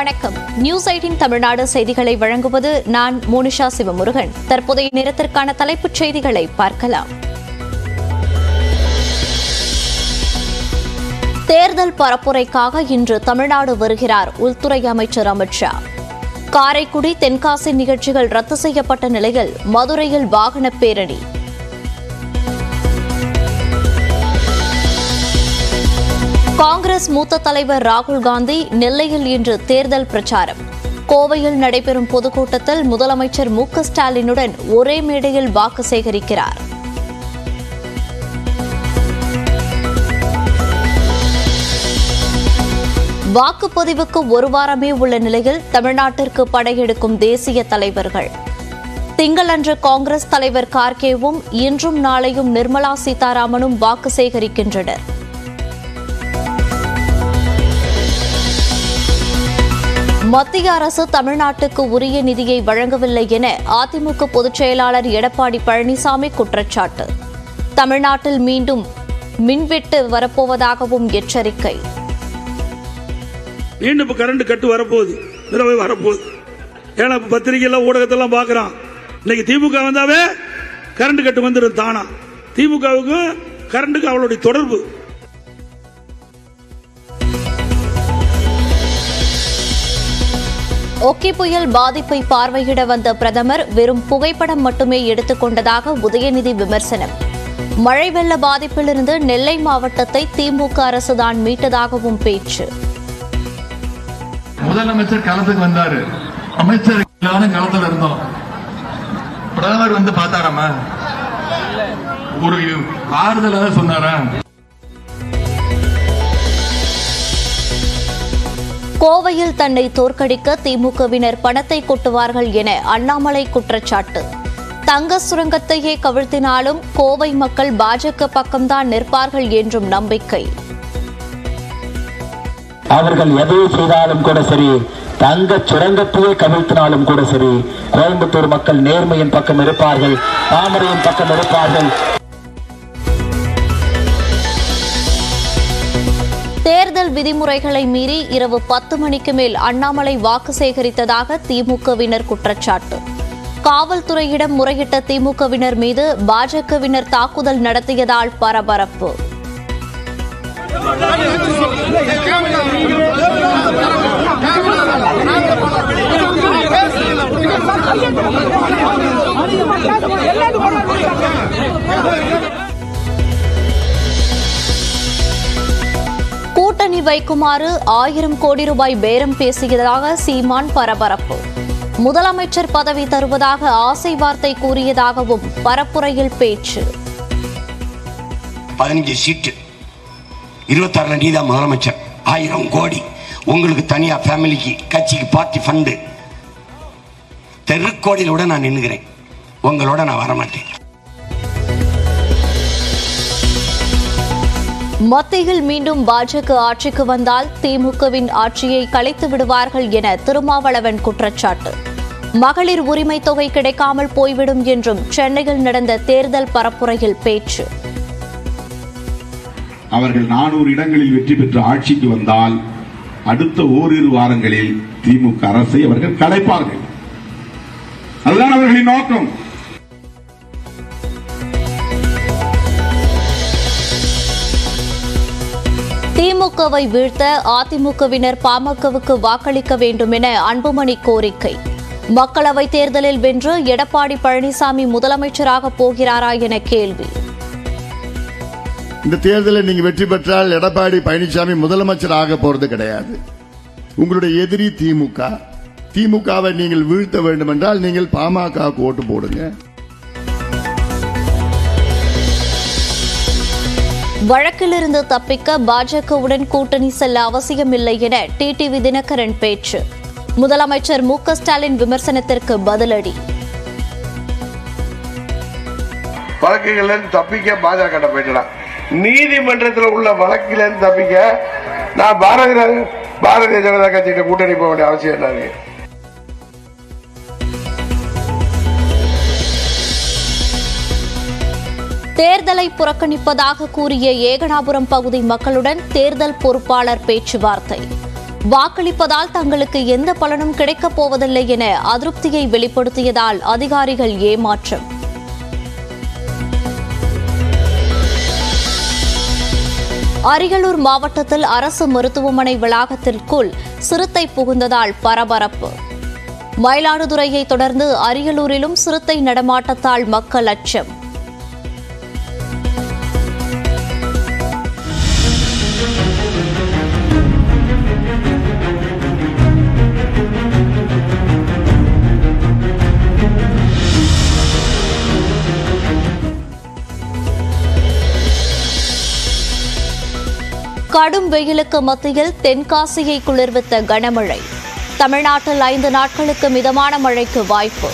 வணக்கம் news eighteen Tamil Nadu செய்திகளை வழங்குவது நான் மோனிஷா சிவமுருகன் தற்போதைய நேரத்திற்கான தலைப்புச் செய்திகளை பார்க்கலாம் தேர்தல் பரப்புரைக்காக இன்று தமிழ்நாடு வருகிறார் உள்துறை அமைச்சர் அமித்ஷா காரைக்குடி தென்காசி நிகழ்ச்சிகள் ரத்து செய்யப்பட்ட நிலையில் மதுரையில் வாகன பேரணி காங்கிரஸ் மூத்த தலைவர் ராகுல் காந்தி நெல்லையில் இன்று தேர்தல் பிரச்சாரம் கோவையில் நடைபெறும் பொதுக்கூட்டத்தில் முதலமைச்சர் மு க ஸ்டாலினுடன் ஒரே மேடையில் வாக்கு சேகரிக்கிறார் வாக்குப்பதிவுக்கு ஒரு வாரமே உள்ள நிலையில் தமிழ்நாட்டிற்கு படையெடுக்கும் தேசிய தலைவர்கள் திங்களன்று காங்கிரஸ் தலைவர் கார்கேவும் இன்றும் நாளையும் நிர்மலா சீதாராமனும் வாக்கு சேகரிக்கின்றனர் மத்திய அரசு தமிழ்நாட்டுக்கு உரிய நிதியை வழங்கவில்லை என அதிமுக பொதுச் செயலாளர் எடப்பாடி பழனிசாமி குற்றச்சாட்டு தமிழ்நாட்டில் மீண்டும் மின்வெட்டு வரப்போவதாகவும் எச்சரிக்கை மீண்டும் இப்போ கரண்ட் கட்டு வரப்போகுது விரைவை வரப்போகுது ஏன்னா இப்போ பத்திரிகையெல்லாம் ஊடகத்தெல்லாம் பார்க்குறான் இன்னைக்கு திமுக வந்தாவே கரண்ட் கட்டு வந்துடும் தானா திமுகவுக்கும் கரண்ட்டுக்கு அவளுடைய தொடர்பு ஒக்கி புயல் பாதிப்பை பார்வையிட வந்த பிரதமர் வெறும் புகைப்படம் மட்டுமே எடுத்துக்கொண்டதாக உதயநிதி விமர்சனம் மழை வெள்ள பாதிப்பிலிருந்து நெல்லை மாவட்டத்தை திமுக அரசுதான் மீட்டதாகவும் பேச்சு முதலமைச்சர் களத்துக்கு வந்தாரு அமைச்சர் எல்லாரும் களத்துல இருந்தோம் பிரதமர் வந்து பார்த்தாராமா ஒரு ஆறுதலாக சொன்னாரா கோவையில் தன்னை தோற்கடிக்க திமுகவினர் பணத்தை கொட்டுவார்கள் என அண்ணாமலை குற்றச்சாட்டு தங்க சுரங்கத்தையே கவிழ்த்தினாலும் கோவை மக்கள் பாஜக பக்கம்தான் நிற்பார்கள் என்றும் நம்பிக்கை அவர்கள் எதை செய்தாலும் கூட சரி தங்க சுரங்கத்தையே கவிழ்த்தினாலும் கூட சரி கோயம்புத்தூர் மக்கள் நேர்மையின் பக்கம் இருப்பார்கள் தாமரையின் பக்கம் இருப்பார்கள் தேர்தல் விதிமுறைகளை மீறி இரவு பத்து மணிக்கு மேல் அண்ணாமலை வாக்கு சேகரித்ததாக திமுகவினர் குற்றச்சாட்டு காவல்துறையிடம் முறையிட்ட திமுகவினர் மீது பாஜகவினர் தாக்குதல் நடத்தியதால் பரபரப்பு கூட்டணி வைக்குமாறு ஆயிரம் கோடி ரூபாய் பேரம் பேசியதாக சீமான் பரபரப்பு முதலமைச்சர் பதவி தருவதாக ஆசை வார்த்தை கூறியதாகவும் பரப்புரையில் பேச்சு பதினஞ்சு சீட்டு இருபத்தாறுல நீ தான் முதலமைச்சர் ஆயிரம் கோடி உங்களுக்கு தனியா ஃபேமிலிக்கு கட்சிக்கு பார்ட்டி ஃபண்டு தெருக்கோடியிலோட நான் நின்னுகிறேன் உங்களோட நான் வரமாட்டேன் மத்தியில் மீண்டும் பாஜக ஆட்சிக்கு வந்தால் திமுகவின் ஆட்சியை கலைத்து விடுவார்கள் என திருமாவளவன் குற்றச்சாட்டு மகளிர் உரிமை தொகை கிடைக்காமல் போய்விடும் என்றும் சென்னையில் நடந்த தேர்தல் பரப்புரையில் பேச்சு அவர்கள் நானூறு இடங்களில் வெற்றி பெற்று ஆட்சிக்கு வந்தால் அடுத்த ஓரிரு வாரங்களில் திமுக அரசை அவர்கள் கலைப்பார்கள் அதுதான் அவர்களின் நோக்கம் திமுகவை வீழ்த்த அதிமுகவினர் பாமகவுக்கு வாக்களிக்க வேண்டும் என அன்புமணி கோரிக்கை மக்களவைத் தேர்தலில் வென்று எடப்பாடி பழனிசாமி முதலமைச்சராக போகிறாரா என கேள்வி இந்த தேர்தலில் நீங்க வெற்றி பெற்றால் எடப்பாடி பழனிசாமி முதலமைச்சர் ஆக போறது கிடையாது உங்களுடைய எதிரி திமுக திமுகவை நீங்கள் வீழ்த்த வேண்டும் என்றால் நீங்கள் பாமக ஓட்டு போடுங்க வழக்கிலிருந்து தப்பிக்க பாஜகவுடன் கூட்டணி செல்ல அவசியமில்லை என டிடிவி தினகரன் பேச்சு முதலமைச்சர் மு க ஸ்டாலின் விமர்சனத்திற்கு பதிலடி வழக்குகள்ல இருந்து தப்பிக்க பாஜக போயிட்டலாம் நீதிமன்றத்தில் உள்ள வழக்கில இருந்து தப்பிக்க நான் பாரதிய பாரதிய ஜனதா கட்சியிட்ட கூட்டணி போக வேண்டிய அவசியம் என்ன இருக்கு தேர்தலை புறக்கணிப்பதாக கூறிய ஏகனாபுரம் பகுதி மக்களுடன் தேர்தல் பொறுப்பாளர் பேச்சுவார்த்தை வாக்களிப்பதால் தங்களுக்கு எந்த பலனும் கிடைக்கப் போவதில்லை என அதிருப்தியை வெளிப்படுத்தியதால் அதிகாரிகள் ஏமாற்றம் அரியலூர் மாவட்டத்தில் அரசு மருத்துவமனை வளாகத்திற்குள் சிறுத்தை புகுந்ததால் பரபரப்பு மயிலாடுதுறையை தொடர்ந்து அரியலூரிலும் சிறுத்தை நடமாட்டத்தால் மக்கள் அச்சம் கடும் வெயிலுக்கு மத்தியில் தென்காசியை குளிர்வித்த கனமழை தமிழ்நாட்டில் ஐந்து நாட்களுக்கு மிதமான மழைக்கு வாய்ப்பு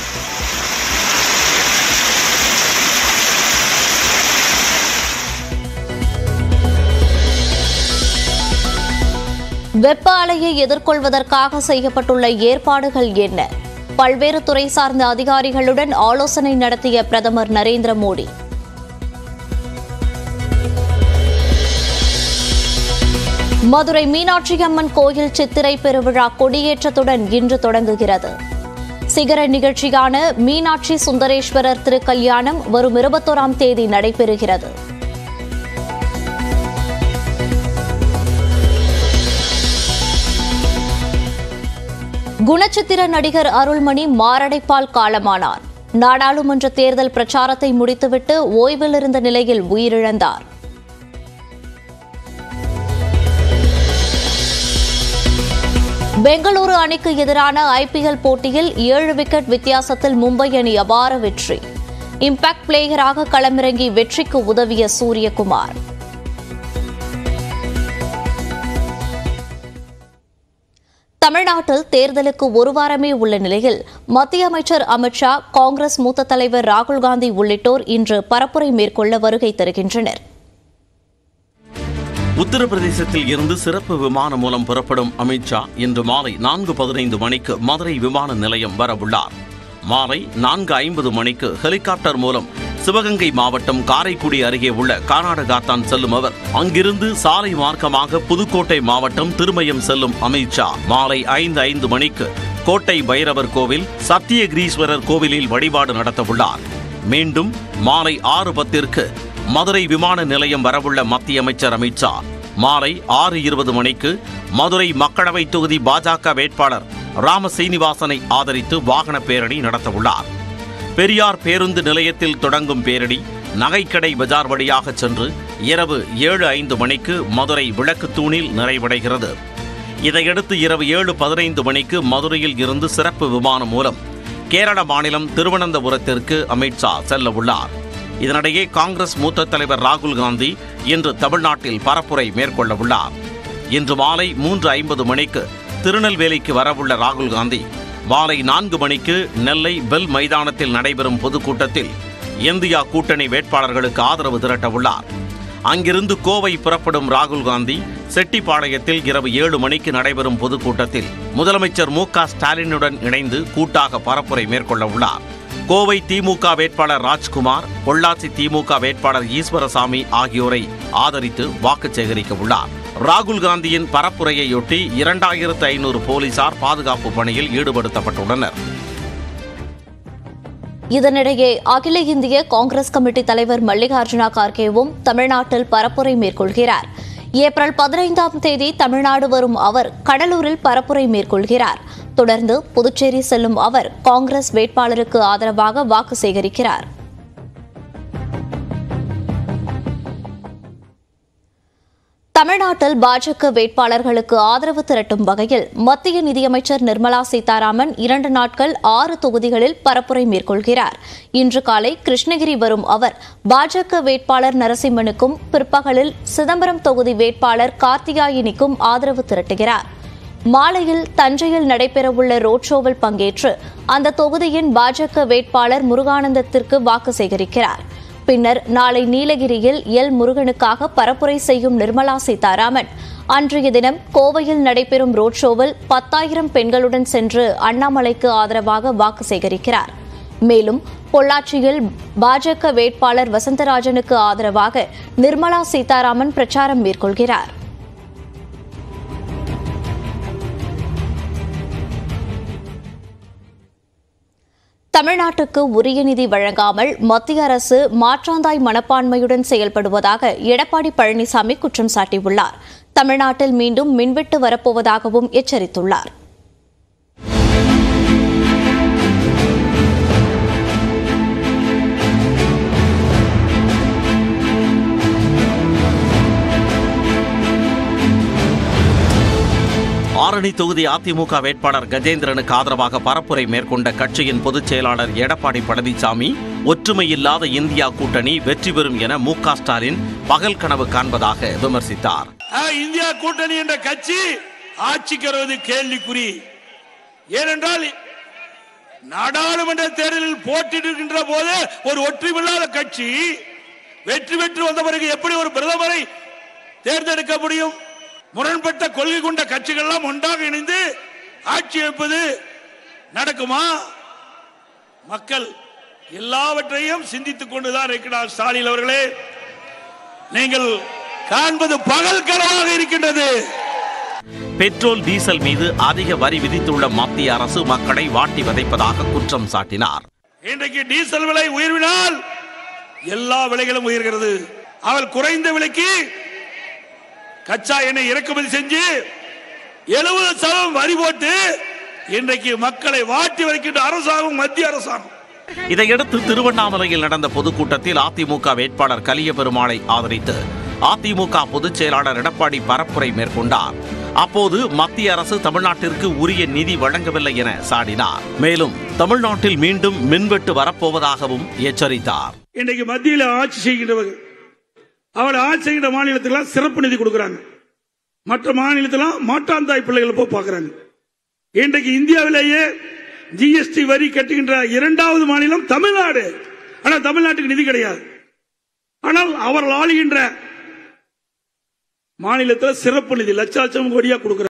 வெப்ப அலையை எதிர்கொள்வதற்காக செய்யப்பட்டுள்ள ஏற்பாடுகள் என்ன பல்வேறு துறை சார்ந்த அதிகாரிகளுடன் ஆலோசனை நடத்திய பிரதமர் நரேந்திர மோடி மதுரை மீனாட்சி அம்மன் கோயில் சித்திரை பெருவிழா கொடியேற்றத்துடன் இன்று தொடங்குகிறது சிகர நிகழ்ச்சியான மீனாட்சி சுந்தரேஸ்வரர் திருக்கல்யாணம் வரும் இருபத்தோராம் தேதி நடைபெறுகிறது குணச்சித்திர நடிகர் அருள்மணி மாரடைப்பால் காலமானார் நாடாளுமன்ற தேர்தல் பிரச்சாரத்தை முடித்துவிட்டு ஓய்வில் இருந்த நிலையில் உயிரிழந்தார் பெங்களூரு அணிக்கு எதிரான ஐபிஎல் போட்டியில் ஏழு விக்கெட் வித்தியாசத்தில் மும்பை அணி அபார வெற்றி இம்பாக்ட் பிளேயராக களமிறங்கி வெற்றிக்கு உதவிய சூரியகுமார் தமிழ்நாட்டில் தேர்தலுக்கு ஒரு வாரமே உள்ள நிலையில் மத்திய அமைச்சர் அமித்ஷா காங்கிரஸ் மூத்த தலைவர் ராகுல் காந்தி உள்ளிட்டோர் இன்று பரப்புரை மேற்கொள்ள வருகை தருகின்றனர் உத்தரப்பிரதேசத்தில் இருந்து சிறப்பு விமானம் மூலம் புறப்படும் அமித்ஷா இன்று மாலை நான்கு பதினைந்து மணிக்கு மதுரை விமான நிலையம் வரவுள்ளார் மாலை நான்கு ஐம்பது மணிக்கு ஹெலிகாப்டர் மூலம் சிவகங்கை மாவட்டம் காரைக்குடி அருகே உள்ள கர்நாடகாத்தான் செல்லும் அவர் அங்கிருந்து சாலை மார்க்கமாக புதுக்கோட்டை மாவட்டம் திருமயம் செல்லும் அமித்ஷா மாலை ஐந்து ஐந்து மணிக்கு கோட்டை பைரவர் கோவில் சத்தியகிரீஸ்வரர் கோவிலில் வழிபாடு நடத்தவுள்ளார் மீண்டும் மாலை ஆறு பத்திற்கு மதுரை விமான நிலையம் வரவுள்ள மத்திய அமைச்சர் அமித்ஷா மாலை ஆறு இருபது மணிக்கு மதுரை மக்களவை தொகுதி பாஜக வேட்பாளர் ராம சீனிவாசனை ஆதரித்து வாகன பேரணி நடத்தவுள்ளார் பெரியார் பேருந்து நிலையத்தில் தொடங்கும் பேரணி நகைக்கடை பஜார் வழியாக சென்று இரவு ஏழு ஐந்து மணிக்கு மதுரை விளக்கு தூணில் நிறைவடைகிறது இதையடுத்து இரவு ஏழு பதினைந்து மணிக்கு மதுரையில் இருந்து சிறப்பு விமானம் மூலம் கேரள மாநிலம் திருவனந்தபுரத்திற்கு அமித்ஷா செல்ல உள்ளார் இதனிடையே காங்கிரஸ் மூத்த தலைவர் ராகுல் காந்தி இன்று தமிழ்நாட்டில் பரப்புரை மேற்கொள்ள உள்ளார் இன்று மாலை மூன்று ஐம்பது மணிக்கு திருநெல்வேலிக்கு வரவுள்ள ராகுல் காந்தி மாலை நான்கு மணிக்கு நெல்லை பெல் மைதானத்தில் நடைபெறும் பொதுக்கூட்டத்தில் இந்தியா கூட்டணி வேட்பாளர்களுக்கு ஆதரவு திரட்ட உள்ளார் அங்கிருந்து கோவை புறப்படும் ராகுல் காந்தி செட்டிப்பாளையத்தில் இரவு ஏழு மணிக்கு நடைபெறும் பொதுக்கூட்டத்தில் முதலமைச்சர் மு க ஸ்டாலினுடன் இணைந்து கூட்டாக பரப்புரை மேற்கொள்ள உள்ளார் கோவை திமுக வேட்பாளர் ராஜ்குமார் பொள்ளாச்சி திமுக வேட்பாளர் ஈஸ்வரசாமி ஆகியோரை ஆதரித்து வாக்கு சேகரிக்க உள்ளார் ராகுல் காந்தியின் பரப்புரையொட்டி இரண்டாயிரத்து ஐநூறு போலீசார் பாதுகாப்பு பணியில் ஈடுபடுத்தப்பட்டுள்ளனர் இதனிடையே அகில இந்திய காங்கிரஸ் கமிட்டி தலைவர் மல்லிகார்ஜுனா கார்கேவும் தமிழ்நாட்டில் பரப்புரை மேற்கொள்கிறார் ஏப்ரல் பதினைந்தாம் தேதி தமிழ்நாடு வரும் அவர் கடலூரில் பரப்புரை மேற்கொள்கிறார் தொடர்ந்து புதுச்சேரி செல்லும் அவர் காங்கிரஸ் வேட்பாளருக்கு ஆதரவாக வாக்கு சேகரிக்கிறார் தமிழ்நாட்டில் பாஜக வேட்பாளர்களுக்கு ஆதரவு திரட்டும் வகையில் மத்திய நிதியமைச்சர் நிர்மலா சீதாராமன் இரண்டு நாட்கள் ஆறு தொகுதிகளில் பரப்புரை மேற்கொள்கிறார் இன்று காலை கிருஷ்ணகிரி வரும் அவர் பாஜக வேட்பாளர் நரசிம்மனுக்கும் பிற்பகலில் சிதம்பரம் தொகுதி வேட்பாளர் கார்த்திகாயினிக்கும் ஆதரவு திரட்டுகிறார் மாலையில் தஞ்சையில் நடைபெறவுள்ள ரோட் ஷோவில் பங்கேற்று அந்த தொகுதியின் பாஜக வேட்பாளர் முருகானந்தத்திற்கு வாக்கு சேகரிக்கிறார் பின்னர் நாளை நீலகிரியில் எல் முருகனுக்காக பரப்புரை செய்யும் நிர்மலா சீதாராமன் அன்றைய தினம் கோவையில் நடைபெறும் ரோட் ஷோவில் பத்தாயிரம் பெண்களுடன் சென்று அண்ணாமலைக்கு ஆதரவாக வாக்கு சேகரிக்கிறார் மேலும் பொள்ளாச்சியில் பாஜக வேட்பாளர் வசந்தராஜனுக்கு ஆதரவாக நிர்மலா சீதாராமன் பிரச்சாரம் மேற்கொள்கிறார் தமிழ்நாட்டுக்கு உரிய நிதி வழங்காமல் மத்திய அரசு மாற்றாந்தாய் மனப்பான்மையுடன் செயல்படுவதாக எடப்பாடி பழனிசாமி குற்றம் சாட்டியுள்ளார் தமிழ்நாட்டில் மீண்டும் மின்வெட்டு வரப்போவதாகவும் எச்சரித்துள்ளார் ஆரணி தொகுதி அதிமுக வேட்பாளர் கஜேந்திரனுக்கு ஆதரவாக பரப்புரை மேற்கொண்ட கட்சியின் பொதுச் செயலாளர் எடப்பாடி பழனிசாமி ஒற்றுமையில்லாத இந்தியா கூட்டணி வெற்றி பெறும் என மு க ஸ்டாலின் பகல் கனவு காண்பதாக விமர்சித்தார் ஆ, இந்தியா கூட்டணி என்ற கட்சி ஆட்சிக்கு வருவது கேள்விக்குறி ஏனென்றால் நாடாளுமன்ற தேர்தலில் போட்டியிடுகின்ற போது ஒரு ஒற்றுமில்லாத கட்சி வெற்றி பெற்று வந்த பிறகு எப்படி ஒரு பிரதமரை தேர்ந்தெடுக்க முடியும் முரண்பட்ட கொள்கை கொண்ட கட்சிகள் எல்லாம் ஒன்றாக இணைந்து ஆட்சி அமைப்பது நடக்குமா மக்கள் எல்லாவற்றையும் சிந்தித்துக் கொண்டுதான் இருக்கிறார் ஸ்டாலின் அவர்களே நீங்கள் காண்பது பகல் கனவாக இருக்கின்றது பெட்ரோல் டீசல் மீது அதிக வரி விதித்துள்ள மத்திய அரசு மக்களை வாட்டி வதைப்பதாக குற்றம் சாட்டினார் இன்றைக்கு டீசல் விலை உயர்வினால் எல்லா விலைகளும் உயர்கிறது அவள் குறைந்த விலைக்கு கச்சா எண்ணெய் இறக்குமதி செஞ்சு எழுபது சதவீதம் வரி போட்டு இன்றைக்கு மக்களை வாட்டி வைக்கின்ற அரசாங்கம் மத்திய அரசாங்கம் இதையடுத்து திருவண்ணாமலையில் நடந்த பொதுக்கூட்டத்தில் அதிமுக வேட்பாளர் கலிய பெருமாளை ஆதரித்து அதிமுக பொதுச் செயலாளர் எடப்பாடி பரப்புரை மேற்கொண்டார் அப்போது மத்திய அரசு தமிழ்நாட்டிற்கு உரிய நிதி வழங்கவில்லை என சாடினார் மேலும் தமிழ்நாட்டில் மீண்டும் மின்வெட்டு வரப்போவதாகவும் எச்சரித்தார் இன்றைக்கு மத்தியில் ஆட்சி செய்கின்றவர்கள் அவள் ஆட்சி செய்கின்ற மாநிலத்துக்கெல்லாம் சிறப்பு நிதி கொடுக்கறாங்க மற்ற மாநிலத்திலாம் மாட்டாந்தாய் பிள்ளைகளை போய் பார்க்கறாங்க இன்றைக்கு இந்தியாவிலேயே ஜிஎஸ்டி வரி கட்டுகின்ற இரண்டாவது மாநிலம் தமிழ்நாடு ஆனால் தமிழ்நாட்டுக்கு நிதி கிடையாது ஆனால் அவர்கள் ஆளுகின்ற மாநிலத்தில் சிறப்பு நிதி லட்ச லட்சம் கோடியா கொடுக்கிறாங்க